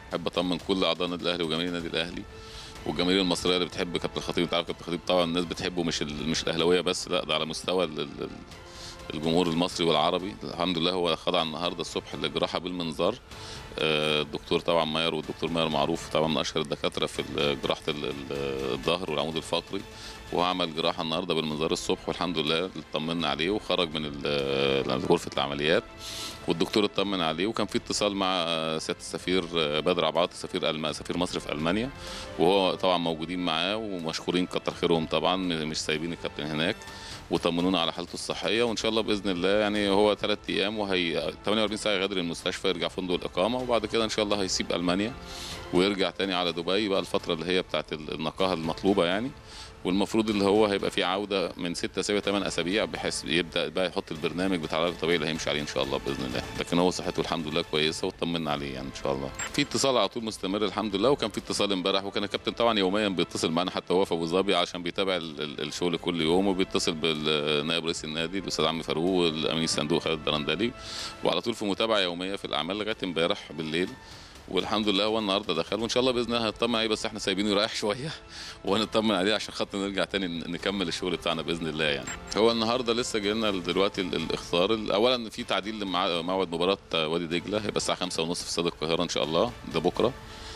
احب اطمن كل اعضاء النادي الاهلي وجماهير النادي الاهلي والجماهير المصريه اللي بتحب كابتن الخطيب انت عارف كابتن الخطيب طبعا الناس بتحبه مش ال- مش الاهلاويه بس لا ده على مستوى ال- ال- الجمهور المصري والعربي الحمد لله هو خضع النهارده الصبح لجراحه بالمنظار آه، الدكتور طبعا ماير والدكتور ماير معروف طبعا من اشهر الدكاتره في ال- جراحه ال- ال- الظهر والعمود الفقري وعمل جراحه النهارده بالمنظار الصبح والحمد لله اطمنا عليه وخرج من ال- غرفه العمليات والدكتور اطمن عليه وكان في اتصال مع آه، سياده السفير آه، بدر عباط سفير ألم... سفير مصر في المانيا وهو طبعا موجودين معاه ومشكورين كتر خيرهم طبعا مش سايبين الكابتن هناك وطمنونا على حالته الصحيه وان شاء الله باذن الله يعني هو ثلاث ايام وهي 48 ساعه يغادر المستشفى يرجع فندق الاقامه وبعد كده ان شاء الله هيسيب المانيا ويرجع تاني على دبي بقى الفتره اللي هي بتاعت النقاهه المطلوبه يعني والمفروض اللي هو هيبقى فيه عوده من 6 7 8 اسابيع بحيث يبدا بقى يحط البرنامج بتاع العلاج الطبيعي اللي هيمشي عليه ان شاء الله باذن الله لكن هو صحته الحمد لله كويسه واطمنا عليه يعني ان شاء الله في اتصال على طول مستمر الحمد لله وكان في اتصال امبارح وكان الكابتن طبعا يوميا بيتصل معانا حتى هو في ابو ظبي عشان بيتابع ال- ال- الشغل كل يوم وبيتصل بالنائب رئيس النادي الاستاذ عمرو فاروق والامين الصندوق خالد درندلي وعلى طول في متابعه يوميه في الاعمال لغايه امبارح بالليل والحمد لله هو النهارده دخل وان شاء الله باذن الله هنطمن عليه بس احنا سايبينه يريح شويه وهنطمن عليه عشان خاطر نرجع تاني ن- نكمل الشغل بتاعنا باذن الله يعني هو النهارده لسه جاي لنا دلوقتي ال- الاخطار ال- اولا في تعديل لمع- موعد مباراه وادي دجله هيبقى الساعه 5:30 في استاد القاهره ان شاء الله ده بكره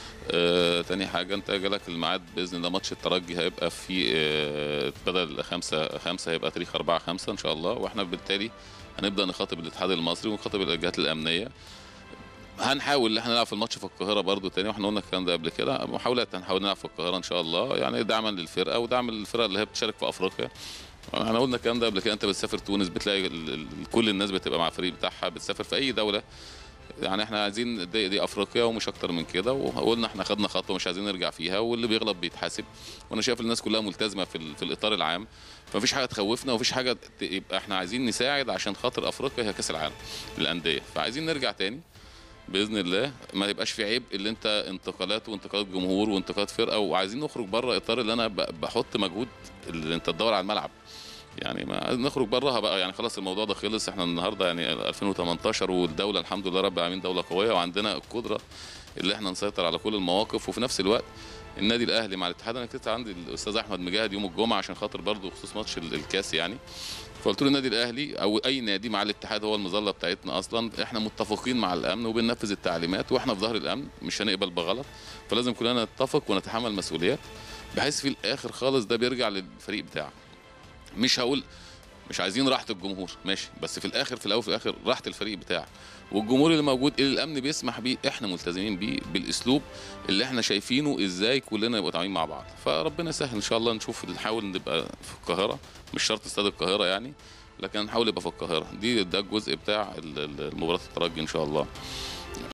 آه، تاني حاجة انت جالك الميعاد بإذن الله ماتش الترجي هيبقى في آه، بدل خمسة خمسة هيبقى تاريخ أربعة خمسة إن شاء الله وإحنا بالتالي هنبدأ نخاطب الاتحاد المصري ونخاطب الجهات الأمنية هنحاول ان احنا نلعب في الماتش في القاهره برضو تاني واحنا قلنا الكلام ده قبل كده محاولات هنحاول نلعب في القاهره ان شاء الله يعني دعما للفرقه ودعم للفرقه اللي هي بتشارك في افريقيا احنا قلنا الكلام ده قبل كده انت بتسافر تونس بتلاقي ال- ال- كل الناس بتبقى مع الفريق بتاعها بتسافر في اي دوله يعني احنا عايزين دي, دي افريقيا ومش اكتر من كده وقلنا احنا خدنا خطوه مش عايزين نرجع فيها واللي بيغلط بيتحاسب وانا شايف الناس كلها ملتزمه في, ال- في الاطار العام فمفيش حاجه تخوفنا ومفيش حاجه ت- يبقى احنا عايزين نساعد عشان خاطر افريقيا هي كاس العالم للانديه فعايزين نرجع تاني باذن الله ما يبقاش في عيب اللي انت انتقالات وانتقالات جمهور وانتقالات فرقه وعايزين نخرج بره اطار اللي انا ب- بحط مجهود اللي انت تدور على الملعب يعني ما عايز نخرج براها بقى يعني خلاص الموضوع ده خلص احنا النهارده يعني 2018 والدوله الحمد لله رب العالمين دوله قويه وعندنا القدره اللي احنا نسيطر على كل المواقف وفي نفس الوقت النادي الاهلي مع الاتحاد انا كنت عندي الاستاذ احمد مجاهد يوم الجمعه عشان خاطر برضه بخصوص ماتش ال- الكاس يعني فقلت له النادي الاهلي او اي نادي مع الاتحاد هو المظله بتاعتنا اصلا احنا متفقين مع الامن وبننفذ التعليمات واحنا في ظهر الامن مش هنقبل بغلط فلازم كلنا نتفق ونتحمل مسؤوليات بحيث في الاخر خالص ده بيرجع للفريق بتاعك مش هقول مش عايزين راحه الجمهور ماشي بس في الاخر في الاول وفي الاخر راحه الفريق بتاعك والجمهور اللي موجود اللي الامن بيسمح بيه احنا ملتزمين بيه بالاسلوب اللي احنا شايفينه ازاي كلنا نبقى متعاونين مع بعض فربنا يسهل ان شاء الله نشوف نحاول نبقى في القاهره مش شرط استاد القاهره يعني لكن نحاول يبقى في القاهره دي ده الجزء بتاع ال- ال- مباراه الترجي ان شاء الله